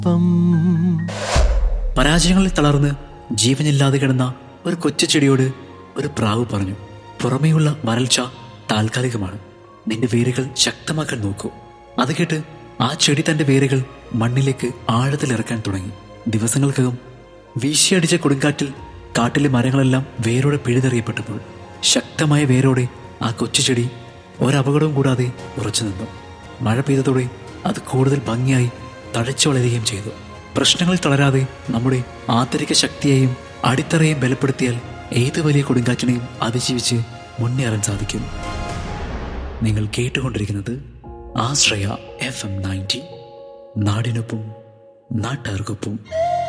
നാടിനൊപ്പം പരാജയങ്ങളിൽ തളർന്ന് ജീവനില്ലാതെ കിടന്ന ഒരു കൊച്ചു ചെടിയോട് ഒരു പ്രാവ് പറഞ്ഞു പുറമേയുള്ള വരൾച്ച താൽക്കാലികമാണ് നിന്റെ വേരുകൾ ശക്തമാക്കാൻ നോക്കൂ അത് കേട്ട് ആ ചെടി തന്റെ വേരുകൾ മണ്ണിലേക്ക് ആഴത്തിലിറക്കാൻ തുടങ്ങി ദിവസങ്ങൾക്കകം വീശിയടിച്ച കൊടുങ്കാറ്റിൽ കാട്ടിലെ മരങ്ങളെല്ലാം വേരോടെ പിഴുതെറിയപ്പെട്ടപ്പോൾ ശക്തമായ വേരോടെ ആ കൊച്ചു ചെടി ഒരപകടവും കൂടാതെ ഉറച്ചു നിന്നു മഴ പെയ്തതോടെ അത് കൂടുതൽ ഭംഗിയായി തഴച്ചു വളരുകയും ചെയ്തു പ്രശ്നങ്ങളിൽ തളരാതെ നമ്മുടെ ആന്തരിക ശക്തിയെയും അടിത്തറയെയും ബലപ്പെടുത്തിയാൽ ഏത് വലിയ കൊടുങ്കാറ്റിനെയും അതിജീവിച്ച് മുന്നേറാൻ സാധിക്കും നിങ്ങൾ കേട്ടുകൊണ്ടിരിക്കുന്നത് ആശ്രയ എഫ് എം നയൻറ്റി നാടിനൊപ്പം നാട്ടുകാർക്കൊപ്പം